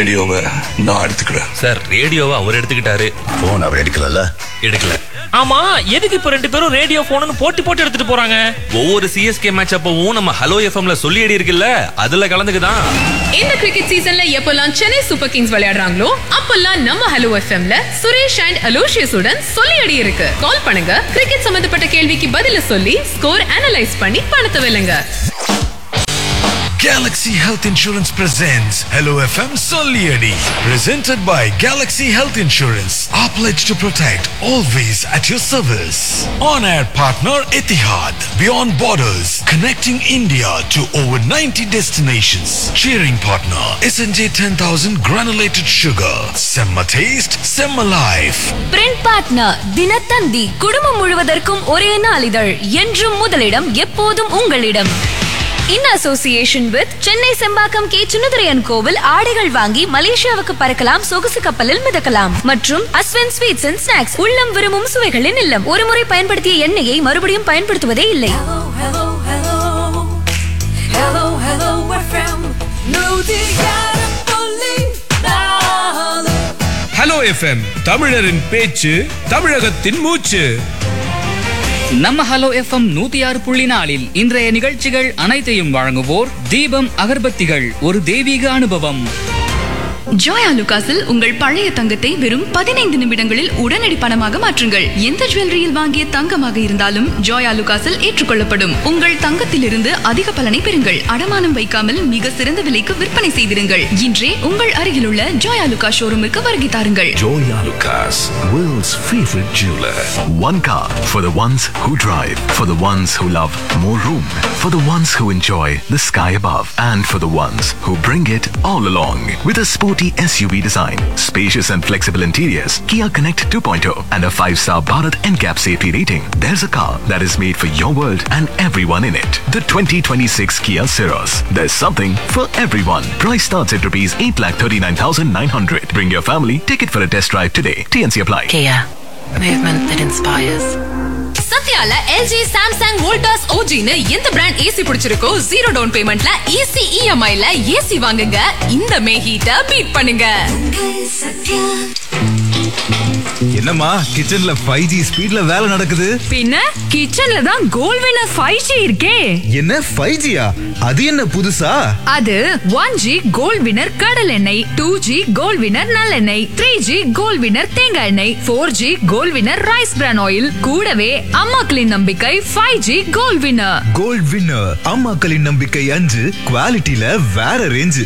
ரேடியோவை நான் எடுத்துக்கிறேன் சார் ரேடியோவை அவர் எடுத்துக்கிட்டாரு போன் அவர் எடுக்கல எடுக்கல ஆமா எதுக்கு இப்ப ரெண்டு பேரும் ரேடியோ போன்னு போட்டி போட்டு எடுத்துட்டு போறாங்க ஒவ்வொரு சிஎஸ்கே மேட்ச் அப்பவும் நம்ம ஹலோ எஃப்எம்ல சொல்லி அடி இருக்குல்ல அதுல கலந்துக்குதான் இந்த கிரிக்கெட் சீசன்ல எப்பெல்லாம் சென்னை சூப்பர் கிங்ஸ் விளையாடுறாங்களோ அப்பெல்லாம் நம்ம ஹலோ எஃப்எம்ல சுரேஷ் அண்ட் அலோஷியஸ் உடன் சொல்லி அடி இருக்கு கால் பண்ணுங்க கிரிக்கெட் சம்பந்தப்பட்ட கேள்விக்கு பதில சொல்லி ஸ்கோர் அனலைஸ் பண்ணி பணத்தை வெல்லுங்க Galaxy Health Insurance presents Hello FM Solieri. Presented by Galaxy Health Insurance. Our pledge to protect, always at your service. On air partner Etihad. Beyond borders, connecting India to over 90 destinations. Cheering partner SNJ 10000 granulated sugar. Semma taste, Semma life. Print partner Dinathanthi குடும்பம் முழுவதற்கும் ஒரே நாளிதழ் என்றும் முதலிடம் எப்போதும் உங்களிடம் in association with Chennai Sembakkam K சுனதுரையன் கோவில் ஆடைகள் வாங்கி மலேசியாவுக்கு பறக்கலாம் சொகுசு கப்பலில் மிதக்கலாம் மற்றும் அஸ்வன் ஸ்வீட்ஸ் அண்ட் ஸ்நாக்ஸ் உள்ளம் விரும்பும் சுவைகளின் இல்லம் ஒருமுறை பயன்படுத்திய எண்ணெயை மறுபடியும் பயன்படுத்துவதே இல்லை ஹலோ எஃப்எம் தமிழரின் பேச்சு தமிழகத்தின் மூச்சு நம்ம ஹலோ எஃப்எம் நூத்தி ஆறு புள்ளி நாலில் இன்றைய நிகழ்ச்சிகள் அனைத்தையும் வழங்குவோர் தீபம் அகர்பத்திகள் ஒரு தெய்வீக அனுபவம் ஜோயா லுகாஸில் உங்கள் பழைய தங்கத்தை வெறும் பதினைந்து நிமிடங்களில் உடனடி பணமாக மாற்றுங்கள் எந்த ஜுவல்லரியில் வாங்கிய தங்கமாக இருந்தாலும் ஜோயா லுகாஸில் ஏற்றுக்கொள்ளப்படும் உங்கள் தங்கத்திலிருந்து அதிக பலனை பெறுங்கள் அடமானம் வைக்காமல் மிக சிறந்த விலைக்கு விற்பனை செய்திருங்கள் இன்றே உங்கள் அருகிலுள்ள ஜோயா லுகா ஷோரூமுக்கு வருகை தாருங்கள் Joya Lucas, world's favorite jeweler. One car for the ones who drive, for the ones who love more room, for the ones who enjoy the sky above, and for the ones who bring it all along with a sporty SUV design, spacious and flexible interiors, Kia Connect 2.0, and a 5-star Bharat NCAP safety rating. There's a car that is made for your world and everyone in it. The 2026 Kia Ceros. There's something for everyone. Price starts at rupees 8,39,900. Bring your family, take it for a test drive today. TNC apply. Kia, movement that inspires. சத்யால LG Samsung Voltas ஓஜின்னு எந்த brand AC பிடிச்சிருக்கோ zero down பேமெண்ட்ல easy இஎம்ஐல AC வாங்குங்க இந்த மே ஹீட்ட beat பண்ணுங்க என்னம்மா கிச்சன்ல ஃபைவ் ஜி ஸ்பீட்ல வேலை நடக்குது பின்ன கிச்சன்ல தான் கோல் வினர் ஃபைவ் ஜி இருக்கே என்ன ஃபைவ் ஜியா அது என்ன புதுசா அது ஒன் ஜி கோல்ட் வினர் கடல் எண்ணெய் டூ ஜி கோல்ட் வினர் நல்லெண்ணெய் த்ரீ ஜி கோல்ட் வினர் தேங்காய் எண்ணெய் four G gold winner rice bran oil கூடவே அம்மாக்களின் நம்பிக்கை five G gold winner gold winner அம்மாக்களின் நம்பிக்கை அஞ்சு குவாலிட்டியில வேற ரேஞ்சு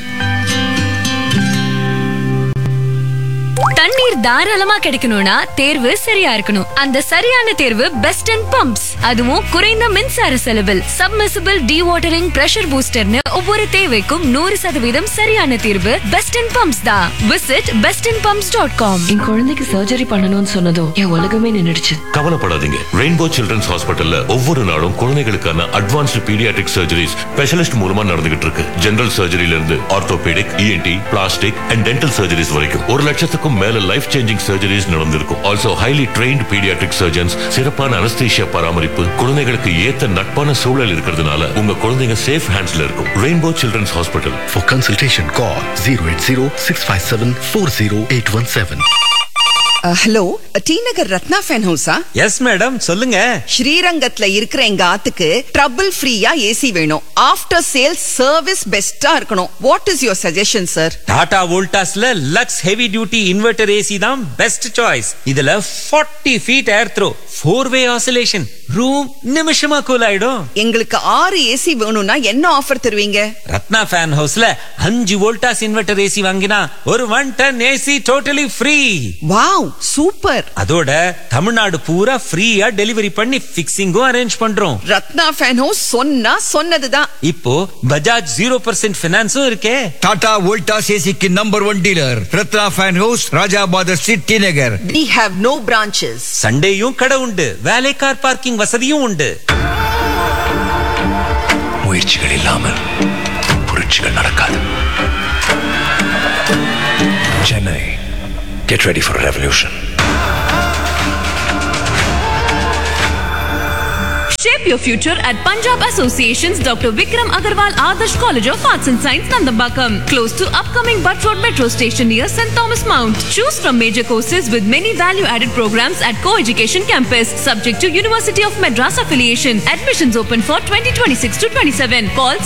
தண்ணீர் தாராளமா கிடைக்கணும்னா தேர்வு சரியா இருக்கணும் அந்த சரியான தேர்வு பெஸ்ட் அண்ட் பம்ப்ஸ் அதுவும் குறைந்த மின்சார செலவில் சப்மிசிபிள் வாட்டரிங் பிரஷர் பூஸ்டர்னு ஒவ்வொரு தேவைக்கும் நூறு சதவீதம் சரியான தீர்வு பெஸ்ட் அண்ட் பம்ப்ஸ் தான் visit best and bumps dot com என் குழந்தைக்கு சர்ஜரி பண்ணணும்னு சொன்னதும் என் உலகமே நின்னுடுச்சு கவலைப்படாதீங்க ரெயின்போ சில்ட்ரன்ஸ் ஹாஸ்பிட்டல்ல ஒவ்வொரு நாளும் குழந்தைகளுக்கான அட்வான்ஸ்டு பீடியாட்ரிக் சர்ஜரிஸ் ஸ்பெஷலிஸ்ட் மூலமா நடந்துகிட்டு இருக்கு ஜெனரல் சர்ஜரியில இருந்து orthopaedic ENT plastic and dental surgeries வரைக்கும் ஒரு லட்சத்துக்கும் மேல லைஃப் சேஞ்சிங் சர்ஜரிஸ் நடந்திருக்கும் also highly trained paediatric surgeons சிறப்பான அனஸ்தீஷியா பராமரிப்பு குழந்தைகளுக்கு ஏத்த நட்பான சூழல் இருக்கிறதுனால உங்க குழந்தைங்க சேஃப் ஹேண்ட்ஸ்ல இருக்கும் rainbow children's hospital For consultation, call 080 657 40817. Hello T Nagar Ratna fan ஹவுஸா எஸ் மேடம் சொல்லுங்க ஸ்ரீரங்கத்துல இருக்கிற எங்க ஆத்துக்கு ட்ரபிள் ஃப்ரீயா ஏசி வேணும் ஆஃப்டர் சேல் சர்வீஸ் பெஸ்டா இருக்கணும் what is your suggestion sir Tata வோல்டாஸ்ல lux heavy duty inverter AC தான் பெஸ்ட் சாய்ஸ் இதுல 40 feet air throw four way oscillation room நிமிஷமா கூல் ஆயிடும் எங்களுக்கு ஆறு ஏசி வேணும்னா என்ன ஆஃபர் தருவீங்க ரத்னா ஃபேன் ஹவுஸ்ல அஞ்சு வோல்டாஸ் இன்வெர்டர் ஏசி வாங்கினா ஒரு one ton AC totally free wow super அதோட தமிழ்நாடு பூரா ஃப்ரீயா டெலிவரி பண்ணி பிக்சிங்கும் அரேஞ்ச் பண்றோம் ரத்னா ஃபேன் ஹவுஸ் சொன்னா சொன்னதுதான் இப்போ பஜாஜ் ஜீரோ பர்சன்ட் பினான்ஸும் இருக்கே டாடா வோல்டாஸ் ஏசிக்கு number one dealer Ratna fan house Rajabad street T Nagar we have no branches சண்டேயும் கடை உண்டு வேலை கார் பார்க்கிங் வசதியும் உண்டு முயற்சிகள் இல்லாமல் புரட்சிகள் நடக்காது Chennai get ready for revolution ship Shape your future at Punjab Association's Dr. Vikram Agarwal Adarsh College of Arts and Science, Nandambakam, close to upcoming Butt Road Metro Station near St. Thomas Mount. Choose from major courses with many value-added programs at Co-Education Campus, subject to University of Madras affiliation. Admissions open for 2026 to 27. Call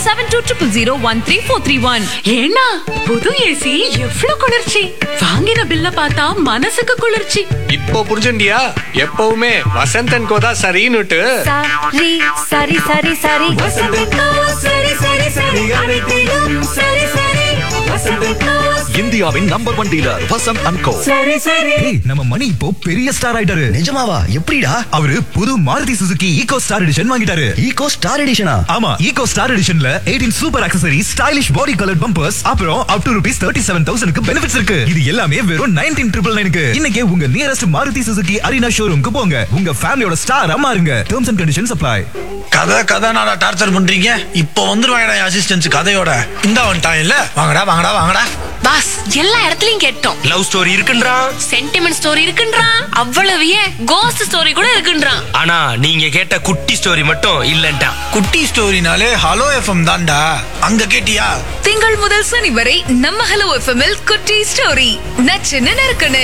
7200 ஏன்னா புது AC எவ்வளவு குளிர்ச்சி வாங்கின பில்ல பார்த்தா மனசுக்கு குளிர்ச்சி இப்போ புரிஞ்சுண்டியா எப்பவுமே வசந்தன் கோதா சரின்னுட்டு சரி சரி சரி சரி சரி சரி சரி அனைத்திலும் சரி சரி இந்தியாவின் number one dealer Vasanth and co சரி சரி நம்ம மணி இப்போ பெரிய ஸ்டார் ஆயிட்டாரு நிஜமாவா எப்படிடா அவரு புது Maruti Suzuki eco star edition வாங்கிட்டாரு ஈகோ ஸ்டார் எடிஷனா ஆமா ஈகோ ஸ்டார் எடிஷன்ல 18 super accessory stylish body colour bumpers அப்புறம் up to rupees thirty seven தௌசண்ட்க்கு பெனிஃபிட்ஸ் இருக்கு இது எல்லாமே வெறும் நைன்டீன் ட்ரிபிள் நைனுக்கு இன்னைக்கே உங்க நியரஸ்ட் மாருதி சுசுகி அரினா ஷோரூம்க்கு போங்க உங்க ஃபேமிலியோட ஸ்டார் மாறுங்க டேர்ம்ஸ் அண்ட் கண்டிஷன்ஸ் அப்ளை கதை கதை நாடா டார்ச்சர் பண்றீங்க இப்போ வந்துருவாங்கடா அசிஸ்டன்ஸ் கதையோட இந்த வந்துட்டான் இல்ல வாங்கடா வாங்கடா வாங்கடா பாஸ் எல்லா இடத்துலயும் கேட்டோம் லவ் ஸ்டோரி இருக்குன்றான் சென்டிமெண்ட் ஸ்டோரி இருக்குன்றான் அவ்வளவு ஏன் கோஸ்ட் ஸ்டோரி கூட இருக்குன்றான் ஆனா நீங்க கேட்ட குட்டி ஸ்டோரி மட்டும் இல்லன்ட்டான் குட்டி ஸ்டோரினாலே ஹலோ எஃப்எம் தான்டா அங்க கேட்டியா திங்கள் முதல் சனி வரை நம்ம ஹலோ எஃப்எம்எல் குட்டி ஸ்டோரி நச்சுன்னு நறுக்குன்னு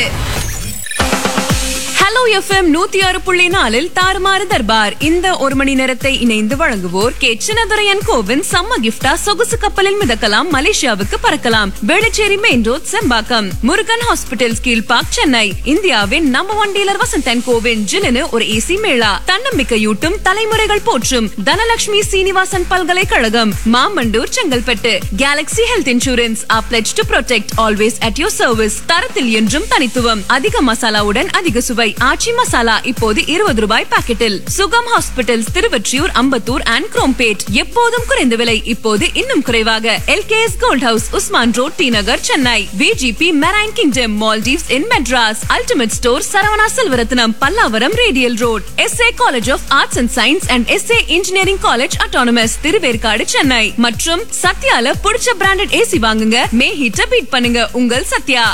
ஹலோ எஃப்எம் நூத்தி ஆறு புள்ளி நாலில் தாறுமாறு தர்பார் இந்த ஒரு மணி நேரத்தை இணைந்து வழங்குவோர் கே சின்னதுரையன் கோவின் சம்ம கிஃப்டா சொகுசு கப்பலில் மிதக்கலாம் மலேசியாவுக்கு பறக்கலாம் Velachery main road Sembakkam Murugan hospitals Kilpauk Chennai இந்தியாவின் நம்பர் ஒன் டீலர் வசந்தன் கோவின் ஜிலுனு ஒரு ஏசி மேளா தன்னம்பிக்கையூட்டும் தலைமுறைகள் போற்றும் தனலட்சுமி சீனிவாசன் பல்கலைக்கழகம் Mamandur Chengalpattu Galaxy Health Insurance a pledge to protect always at your service தரத்தில் என்றும் தனித்துவம் அதிக மசாலாவுடன் அதிக சுவை ஆச்சி மசாலா இப்போது இருபது ரூபாய் பாக்கெட்டில் சுகம் ஹாஸ்பிட்டல்ஸ் திருவொற்றியூர் அம்பத்தூர் அண்ட் குரோம்பேட் எப்போதும் குறைந்த விலை இப்போது இன்னும் குறைவாக LKS gold house Usman road T Nagar Chennai VGP marine kingdom Maldives in Madras ultimate store Saravana Selvarathnam Pallavaram radial road SA college of arts and science and SA engineering college autonomous Thiruverkadu Chennai மற்றும் சத்யால பிடிச்ச பிராண்டட் ஏசி வாங்குங்க மே ஹீட்ட பீட் பண்ணுங்க உங்கள் சத்யா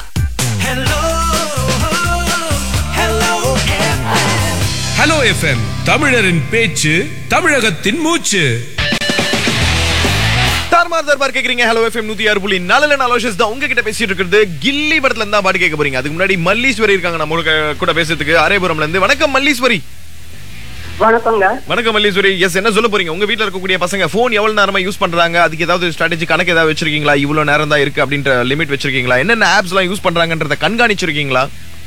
ஹலோ எஃப்எம் தமிழரின் பேச்சு தமிழகத்தின் மூச்சு தார்மார் தர்பார் கேக்குறீங்க ஹலோ எஃப்எம் நூத்தி ஆறு புள்ளி நாலுல நாலோஷஸ் தான் உங்ககிட்ட பேசிட்டு இருக்கிறது கில்லி படத்துல இருந்தா பாட்டு கேட்க போறீங்க அதுக்கு முன்னாடி மல்லீஸ்வரி இருக்காங்க நம்ம கூட- கூட பேசுறதுக்கு அரேபுரம்ல இருந்து வணக்கம் மல்லீஸ்வரி வணக்கங்க வணக்கம் மல்லீஸ்வரி எஸ் என்ன சொல்ல போறீங்க உங்க வீட்ல இருக்கக்கூடிய பசங்க போன் எவ்வளவு நேரமா யூஸ் பண்றாங்க அதுக்கு ஏதாவது ஸ்ட்ராட்டஜி கணக்கு ஏதாவது வச்சிருக்கீங்களா இவ்வளவு நேரம் தான் இருக்கு அப்படின்ற லிமிட் வச்சிருக்கீங்களா என்னென்ன ஆப்ஸ் எல்லாம் யூஸ் பண்றாங்கன்றத கண்காணிச்சிருக்கீங்களா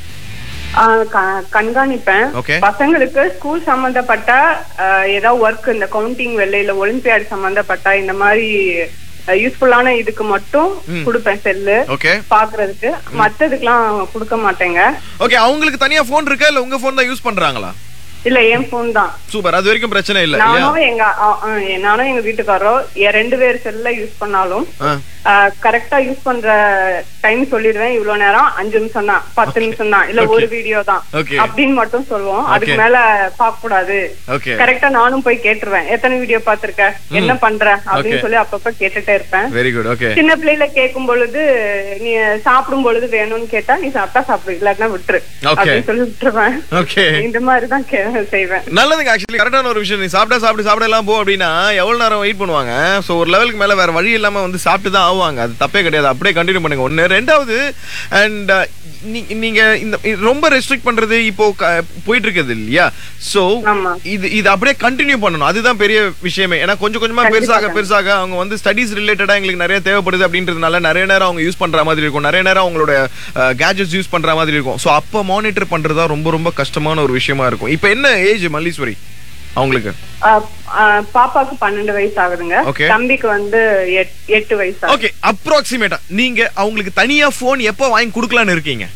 ஆ, க- கண்காணிப்பேன் Okay. பசங்களுக்கு ஸ்கூல் சம்பந்தப்பட்ட ஆ, ஏதாவது ஒர்க் இந்த கவுண்டிங் வெள்ளையில ஒலிம்பியாட் சம்பந்தப்பட்ட இந்த மாதிரி யூஸ்ஃபுல்லான இதுக்கு மட்டும் ம். கொடுப்பேன் செல்லு ஓகே பாக்குறதுக்கு மத்ததுக்கெல்லாம் கொடுக்க மாட்டேங்க ஓகே அவங்களுக்கு தனியா போன் இருக்கா இல்ல உங்க போன் தான் யூஸ் பண்றாங்களா இல்ல என் போன் தான் சூப்பர் அது வரைக்கும் பிரச்சனை இல்ல இல்லையா நானும் எங்க ஆ, ஆ, நானும் எங்க வீட்டுக்காரரும் என் ரெண்டு பேர் செல்ல யூஸ் பண்ணாலும் ஆ. கரெக்டா யூஸ் பண்ற டைம் சொல்லிடுவேன் இவ்வளவு நேரம் அஞ்சு நிமிஷம் தான் பத்து நிமிஷம் தான் இல்ல Okay. ஒரு வீடியோ தான் Okay. அப்படின்னு மட்டும் சொல்லுவோம் அதுக்கு Okay. மேல பார்க்க கூடாது Okay. கரெக்டா நானும் போய் கேட்டுருவேன் எத்தனை வீடியோ பாத்திருக்க என்ன பண்ற அப்படின்னு Okay. சொல்லி அப்பப்ப கேட்டுட்டே இருப்பேன் வெரி குட் ஓகே சின்ன பிள்ளைல கேட்கும் பொழுது நீ சாப்பிடும் பொழுது வேணும்னு கேட்டா நீ சாப்பிட்டா சாப்பிடு இல்லாட்டினா விட்டுரு Okay. அப்படின்னு சொல்லி விட்டுருவேன் ஓகே இந்த மாதிரிதான் கே- செய்வேன் நல்லதுங்க ஆக்சுவலி கரெக்டான ஒரு விஷயம் நீ சாப்பிட்டா சாப்பிட்டு சாப்பிட எல்லாம் போ அப்படின்னா எவ்வளவு நேரம் வெயிட் பண்ணுவாங்க சோ ஒரு லெவலுக்கு மேல வேற வழி இல்லாம வந்து சாப்பிட்டு தான் ஆவாங்க அது தப்பே கிடையாது அப்படியே கண்டினியூ பண்ணுங்க ஒண்ணு ரெண்டாவது அண்ட் நீங்க இந்த இது ரொம்ப ரெஸ்ட்ரிக்ட் பண்றது இப்போ க- போயிட்டு இருக்குது இல்லையா சோ இது இது அப்படியே கண்டினியூ பண்ணணும் அதுதான் பெரிய விஷயமே ஏன்னா கொஞ்சம் கொஞ்சமா கண்டிப்பா, பெருசாக பெருசாக அவங்க வந்து ஸ்டடீஸ் ரிலேட்டடா எங்களுக்கு நிறைய தேவைப்படுது அப்படின்றதுனால நிறைய நேரம் அவங்க யூஸ் பண்ற மாதிரி இருக்கும் நிறைய நேரம் அவங்களோட கேஜெட்ஸ் யூஸ் பண்ற மாதிரி இருக்கும் சோ அப்ப மானிட்டர் பண்றது தான் ரொம்ப ரொம்ப கஷ்டமான ஒரு விஷயமா இருக்கும் இப்போ என்ன ஏஜ் மல்லீஸ்வரி அவங்களுக்கு ஆஹ் ஆஹ் பாப்பாக்கு பன்னெண்டு வயசு ஆகுதுங்க Okay. தம்பிக்கு வந்து எட்- எட்டு வயசு ஆகுது. ஓகே அப்ராக்சிமேட்டா நீங்க அவங்களுக்கு தனியா போன் எப்போ வாங்கி கொடுக்கலாம்னு இருக்கீங்க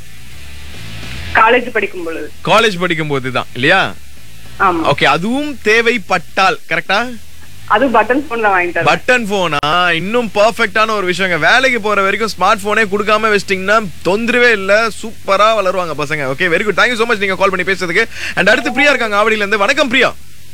காலேஜ் படிக்கும் பொழுது காலேஜ் படிக்கும் போது தான் இல்லையா ஆமா ஓகே அதுவும் தேவைப்பட்டால் கரெக்டா அது பட்டன் போன்ல வாங்கிட்டு பட்டன் போனா இன்னும் பெர்ஃபெக்ட்டான ஒரு விஷயங்க வேலைக்கு போற வரைக்கும் ஸ்மார்ட் போனே கொடுக்காம வச்சிட்டீங்கன்னா தொந்தரவே இல்ல சூப்பரா வளருவாங்க பசங்க okay very good thank you so much நீங்க கால் பண்ணி பேசுறதுக்கு அண்ட் அடுத்து பிரியா இருக்காங்க ஆவடியில இருந்து வணக்கம் பிரியா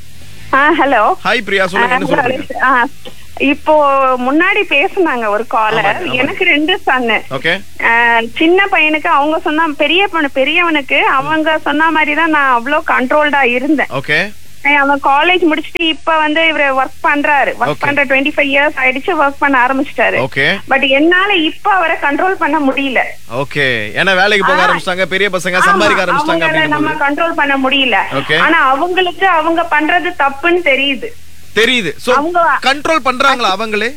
ஹலோ ஹாய் பிரியா சொல்லுங்க என்ன சொல்றீங்க இப்போ முன்னாடி பேசுனாங்க ஒரு காலர் ஆமாங்க, ஆமாங்க. எனக்கு ரெண்டு சன்னு ஓகே சின்ன பையனுக்கு அவங்க சொன்ன பெரிய பொண்ணு பெரியவனுக்கு அவங்க சொன்ன மாதிரி தான் நான் அவ்வளோ கண்ட்ரோல்டா இருந்தேன் ஓகே ஏய், அவன் காலேஜ் முடிச்சுட்டு இப்ப வந்து இவரு ஒர்க் பண்றாரு ஒர்க் Okay. பண்ற டுவெண்ட்டி ஃபைவ் இயர்ஸ் ஆயிடுச்சு ஒர்க் பண்ண ஆரம்பிச்சிட்டாரு Okay. பட் என்னால இப்ப அவரை கண்ட்ரோல் பண்ண முடியல ஓகே ஏன்னா வேலைக்கு போக ஆ. ஆரம்பிச்சிட்டாங்க பெரிய பசங்க ஆமா, சம்பாதிக்க ஆரம்பிச்சிட்டாங்க அவங்கள அப்படின்னு நம்ம கண்ட்ரோல் பண்ண முடியல Okay. ஆனா அவங்களுக்கு அவங்க பண்றது தப்புன்னு தெரியுது தெரியுது சோ கண்ட்ரோல் பண்றாங்களா அவங்களே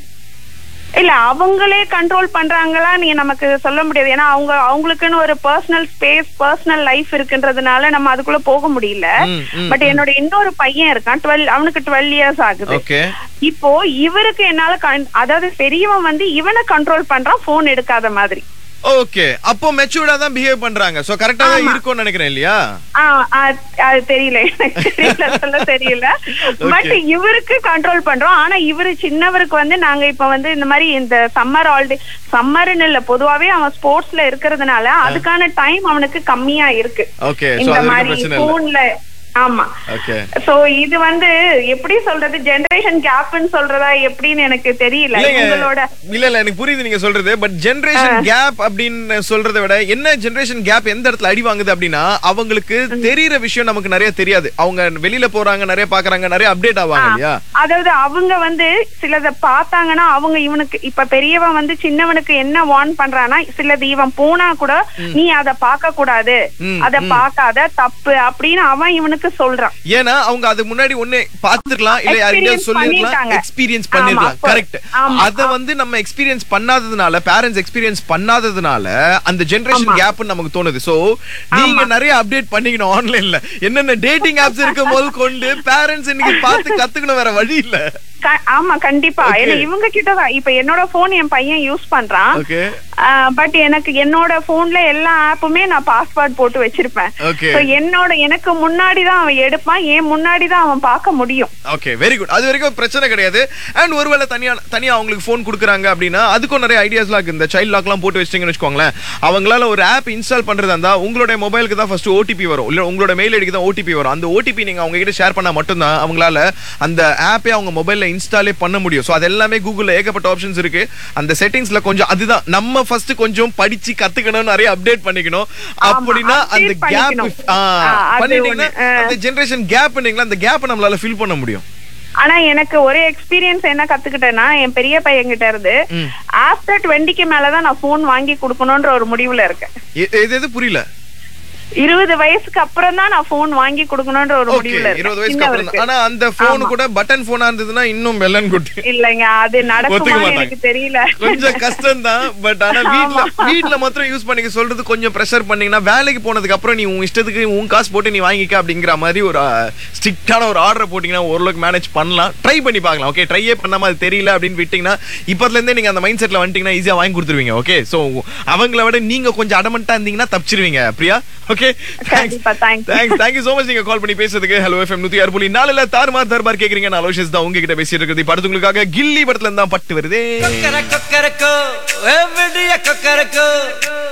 இல்ல அவங்களே கண்ட்ரோல் பண்றாங்களா நீங்க நமக்கு சொல்ல முடியாது ஏன்னா அவங்க அவங்களுக்குன்னு ஒரு பர்சனல் ஸ்பேஸ் பர்சனல் லைஃப் இருக்குன்றதுனால நம்ம அதுக்குள்ள போக முடியல ம், ம், பட் என்னோட இன்னொரு பையன் இருக்கான் டுவெல் அவனுக்கு டுவெல் இயர்ஸ் ஆகுது ஓகே இப்போ இவருக்கு என்னால con- அதாவது பெரியவன் வந்து இவனை கண்ட்ரோல் பண்றான் போன் எடுக்காத மாதிரி ஓகே அப்போ மெச்சூர்டா தான் பிஹேவ் பண்றாங்க சோ கரெக்டா தான் இருக்கும்னு நினைக்கிறேன் இல்லையா ஆ, ஆ, அது தெரியல எனக்கு தெரியல சொல்ல தெரியல பட் இவருக்கு கண்ட்ரோல் பண்றோம் ஆனா இவரு சின்னவருக்கு வந்து நாங்க இப்ப வந்து இந்த மாதிரி இந்த சம்மர் ஆல்டே சம்மர்னு இல்ல பொதுவாவே அவன் ஸ்போர்ட்ஸ்ல இருக்கிறதுனால அதுக்கான டைம் அவனுக்கு கம்மியா இருக்கு ஓகே சோ இந்த அது மாதிரி பிரச்சனை இல்ல போன்ல ஆமா ஓகே சோ இது வந்து எப்படி சொல்றது ஜெனரேஷன் கேப்னு சொல்றதா எப்படின்னு எனக்கு தெரியல இல்லைங்க உங்களோட இல்ல இல்ல எனக்கு புரியுது நீங்க சொல்றது பட் ஜெனரேஷன் கேப் அப்படின்னு சொல்றதை விட என்ன ஜெனரேஷன் கேப் எந்த இடத்துல அடி வாங்குது அப்படின்னா அவங்களுக்கு தெரியற விஷயம் நமக்கு நிறைய தெரியாது அவங்க வெளியில போறாங்க நிறைய பாக்குறாங்க நிறைய அப்டேட் ஆவாங்க ஆ, இல்லையா அதாவது அவங்க வந்து சிலத பார்த்தாங்கன்னா அவங்க இவனுக்கு இப்ப பெரியவன் வந்து சின்னவனுக்கு என்ன வார்ன் பண்றான்னா சிலது இவன் போனா கூட நீ அத பார்க்க கூடாது ம், அத ம். பார்க்காத தப்பு அப்படின்னு அவன் இவனுக்கு சொல்றான் ஏன்னா அவங்க அது முன்னாடி ஒண்ணு பாத்துக்கலாம் இல்ல யார்கிட்டயும் Experience சொல்லிருக்கலாம் பண்ணிட்டாங்க. எக்ஸ்பீரியன்ஸ் ஆமா, பண்ணிருக்கலாம் அப்ப- கரெக்ட் ஆமா, அத வந்து நம்ம எக்ஸ்பீரியன்ஸ் பண்ணாததுனால பேரண்ட்ஸ் எக்ஸ்பீரியன்ஸ் பண்ணாததுனால அந்த ஜெனரேஷன் கேப் நமக்கு தோணுது சோ நீங்க நிறைய அப்டேட் பண்ணீங்கணும் ஆன்லைன்ல என்னென்ன டேட்டிங் ஆப்ஸ் இருக்கும் போது கொண்டு பேரண்ட்ஸ் இன்னைக்கு பார்த்து கத்துக்கணும் வேற வழி இல்ல க- ஆமா கண்டிப்பா Okay. ஏன்னா இவங்க கிட்டதான் இப்ப என்னோட போன் என் பையன் யூஸ் பண்றான் ஓகே பட் எனக்கு என்னோட போன்ல எல்லா ஆப்புமே நான் பாஸ்வேர்ட் போட்டு வச்சிருப்பேன் Okay. So, என்னோட எனக்கு முன்னாடி தான் அவன் எடுப்பான் என் முன்னாடி தான் அவன் பார்க்க முடியும் ஓகே வெரி குட் அது வரைக்கும் பிரச்சனை கிடையாது அண்ட் ஒருவேளை தனியா தனியா அவங்களுக்கு ஃபோன் கொடுக்குறாங்க அப்படின்னா அதுக்கும் நிறைய ஐடியாஸ்லாம் இருக்கு இந்த சைல்ட் லாக்லாம் போட்டு வச்சிட்டீங்கன்னு வச்சுக்கோங்களேன் அவங்களால ஒரு ஆப் இன்ஸ்டால் பண்றதா இருந்தா உங்களுடைய மொபைலுக்கு தான் ஃபர்ஸ்ட் ஓடிபி வரும் இல்ல உங்களோட மெயில் ஐடிக்கு தான் ஓடிபி வரும் அந்த ஓடிபி நீங்க அவங்க கிட்ட ஷேர் பண்ணா மட்டும்தான் அவங்களால அந்த ஆப்பே அவங்க மொபைல்ல இன்ஸ்டாலே பண்ண முடியும் ஸோ அது எல்லாமே கூகுள்ல ஏகப்பட்ட ஆப்ஷன்ஸ் இருக்கு அந்த செட்டிங்ஸ்ல கொஞ்சம் அதுதான் நம்ம ஃபர்ஸ்ட் கொஞ்சம் படிச்சு கத்துக்கணும் நிறைய அப்டேட் பண்ணிக்கணும் அப்படின்னா அந்த update கேப் பண்ணிக்கணும். ஆ, அது பண்ணிட்டீங்கன்னா ஒண்ணு. ஆ. அந்த ஜெனரேஷன் கேப் அந்த கேப் நம்மளால ஃபில் பண்ண முடியும் ஆனா எனக்கு ஒரே எக்ஸ்பீரியன்ஸ் என்ன கத்துக்கிட்டேன்னா என் பெரிய பையன் கிட்ட இருந்து ஆஃப்டர் டுவெண்ட்டிக்கு மேலதான் நான் போன் வாங்கி கொடுக்கணும்ன்ற ஒரு முடிவுல இருக்கேன் எ- எது எது புரியல இருபது வயசுக்கு அப்புறம் தான் நான் போன் வாங்கி கொடுக்கணும்ன்ற ஒரு ஓகே முடிவுல இருபது இருக்கேன் வயசுக்கு அப்புறம் சின்னவருக்கு. தான். ஆனா அந்த போன் ஆமா. கூட பட்டன் போனா இருந்ததுன்னா இன்னும் வெள்ளன் குட்டி இல்லைங்க அது ஒத்துக்க நடக்குமா மாட்டாங்க. எனக்கு தெரியல கொஞ்சம் கஷ்டம் தான் பட் ஆனா வீட்ல ஆமா. வீட்ல மாத்திரம் யூஸ் பண்ணிக்க சொல்றது கொஞ்சம் ப்ரெஷர் பண்ணீங்கன்னா வேலைக்கு போனதுக்கு அப்புறம் நீ உன் இஷ்டத்துக்கு உன் காசு போட்டு நீ வாங்கிக்க அப்படிங்கிற மாதிரி ஒரு ஸ்ட்ரிக்டான ஒரு ஆர்டர் போட்டீங்கன்னா ஓரளவுக்கு மேனேஜ் பண்ணலாம் ட்ரை பண்ணி பார்க்கலாம் ஓகே ட்ரையே பண்ணாம அது தெரியல அப்படின்னு விட்டீங்கன்னா இப்பத்துல இருந்தே நீங்க அந்த மைண்ட் செட்ல வந்துட்டீங்கன்னா ஈஸியா வாங்கி கொடுத்துருவீங்க ஓகே சோ அவங்கள விட நீங்க கொஞ்சம் அடமெண்டா இருந்தீங்கன்னா தப்பிச்சிருவீங்க Priya okay thanks thanks thank you so much நீங்க கால் பண்ணி பேசுறதுக்கு ஹலோ எஃப்எம் நூத்தி ஆறு புள்ளி நாலுல தாறுமார் தர்பார் கேக்குறீங்க நான் அலோஷிஸ் தான் உங்ககிட்ட பேசிட்டு இருக்கிறது இப்ப அடுத்து உங்களுக்காக கில்லி படத்துல இருந்தா பட்டு வருதே கொக்கரக்கோ எவ்வளிய கொக்கரக்கோ